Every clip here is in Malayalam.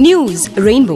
News Rainbow.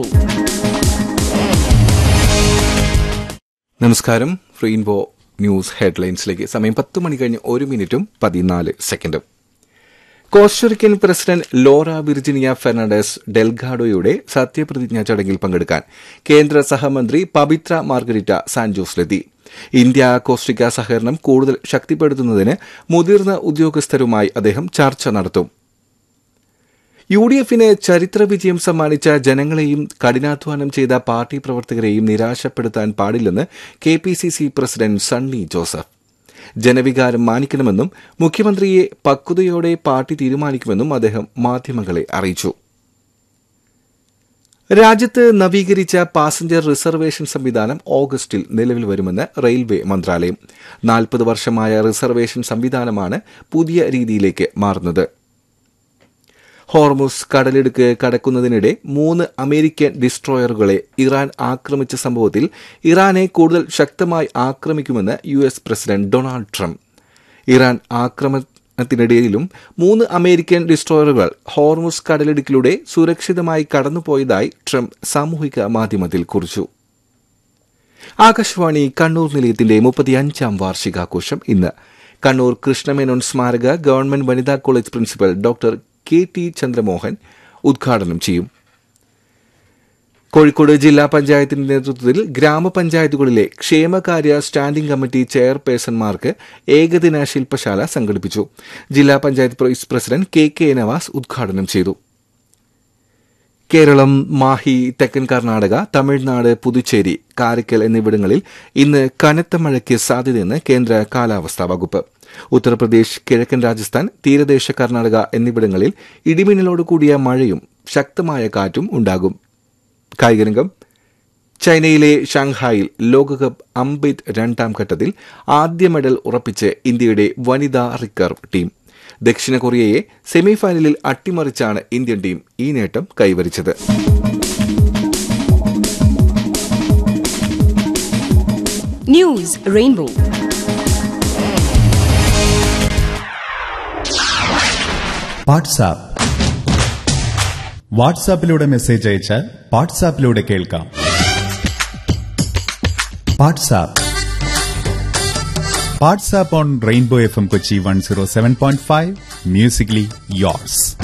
നമസ്കാരം ഫ്രീൻബോ ന്യൂസ് ഹെഡ്ലൈൻസിലേക്ക് സമയം പത്ത് മണി കഴിഞ്ഞ് ഒരു മിനിറ്റും പതിനാല് സെക്കൻഡും Costa Rican president Laura Virginia Fernandez ഡെൽഗാഡോയുടെ സത്യപ്രതിജ്ഞാ ചടങ്ങിൽ പങ്കെടുക്കാൻ കേന്ദ്ര സഹമന്ത്രി പവിത്ര മാർഗരിറ്റ സാൻജോസിലെത്തി ഇന്ത്യ കോസ്റ്റിക്ക സഹകരണം കൂടുതൽ ശക്തിപ്പെടുത്തുന്നതിന് മുതിർന്ന ഉദ്യോഗസ്ഥരുമായി അദ്ദേഹം ചർച്ച നടത്തും യു ഡി എഫിന് ചരിത്ര വിജയം സമ്മാനിച്ച ജനങ്ങളെയും കഠിനാധ്വാനം ചെയ്ത പാർട്ടി പ്രവർത്തകരെയും നിരാശപ്പെടുത്താൻ പാടില്ലെന്ന് K P C C president Sunny Joseph ജനവികാരം മാനിക്കണമെന്നും മുഖ്യമന്ത്രിയെ പക്വതയോടെ പാർട്ടി തീരുമാനിക്കുമെന്നും അദ്ദേഹം മാധ്യമങ്ങളെ അറിയിച്ചു രാജ്യത്ത് നവീകരിച്ച പാസഞ്ചർ റിസർവേഷൻ സംവിധാനം ഓഗസ്റ്റിൽ നിലവിൽ വരുമെന്ന് റെയിൽവേ മന്ത്രാലയം നാൽപ്പത് വർഷമായ റിസർവേഷൻ സംവിധാനമാണ് പുതിയ രീതിയിലേക്ക് മാറുന്നത് ഹോർമുസ് കടലിടുക്ക് കടക്കുന്നതിനിടെ മൂന്ന് അമേരിക്കൻ ഡിസ്ട്രോയറുകളെ ഇറാൻ ആക്രമിച്ച സംഭവത്തിൽ ഇറാനെ കൂടുതൽ ശക്തമായി ആക്രമിക്കുമെന്ന് U S president Donald Trump Iran ആക്രമണത്തിനിടയിലും മൂന്ന് അമേരിക്കൻ ഡിസ്ട്രോയറുകൾ ഹോർമുസ് കടലിടുക്കിലൂടെ സുരക്ഷിതമായി കടന്നുപോയതായി ട്രംപ് സാമൂഹിക മാധ്യമത്തിൽ കുറിച്ചു ആകാശവാണി കണ്ണൂർ നിലയത്തിന്റെ മുപ്പത്തിയഞ്ചാം വാർഷികാഘോഷം ഇന്ന് കണ്ണൂർ കൃഷ്ണമേനോൻ സ്മാരക ഗവൺമെന്റ് വനിതാ college principal doctor K T Chandramohan ഉദ്ഘാടനം ചെയ്യും കോഴിക്കോട് ജില്ലാ പഞ്ചായത്തിന്റെ നേതൃത്വത്തിൽ ഗ്രാമപഞ്ചായത്തുകളിലെ ക്ഷേമകാര്യ സ്റ്റാൻഡിംഗ് കമ്മിറ്റി ചെയർപേഴ്സൺമാർക്ക് ഏകദിന ശില്പശാല സംഘടിപ്പിച്ചു ജില്ലാ panchayat vice president K K Navas ഉദ്ഘാടനം ചെയ്തു കേരളം മാഹി തെക്കൻ കർണാടക തമിഴ്നാട് പുതുച്ചേരി കാരക്കൽ എന്നിവിടങ്ങളിൽ ഇന്ന് കനത്ത മഴയ്ക്ക് സാധ്യതയെന്ന് കേന്ദ്ര കാലാവസ്ഥാ വകുപ്പ് ഉത്തർപ്രദേശ് കിഴക്കൻ രാജസ്ഥാൻ തീരദേശ കർണാടക എന്നിവിടങ്ങളിൽ ഇടിമിന്നലോട് കൂടിയ മഴയും ശക്തമായ കാറ്റും ഉണ്ടാകും കായികരംഗം ചൈനയിലെ ഷാങ്ഹായിൽ ലോകകപ്പ് അമ്പെയ്ത്ത് രണ്ടാം ഘട്ടത്തിൽ ആദ്യ മെഡൽ ഉറപ്പിച്ച് ഇന്ത്യയുടെ വനിതാ റിക്കർവ് ടീം ദക്ഷിണ കൊറിയയെ സെമിഫൈനലിൽ അട്ടിമറിച്ചാണ് ഇന്ത്യൻ ടീം ഈ നേട്ടം കൈവരിച്ചത് News Rainbow. വാട്സാപ്പ് വാട്സാപ്പിലൂടെ മെസ്സേജ് അയച്ചാൽ വാട്സാപ്പിലൂടെ കേൾക്കാം WhatsApp WhatsApp on Rainbow F M Kochi one zero seven point five musically yours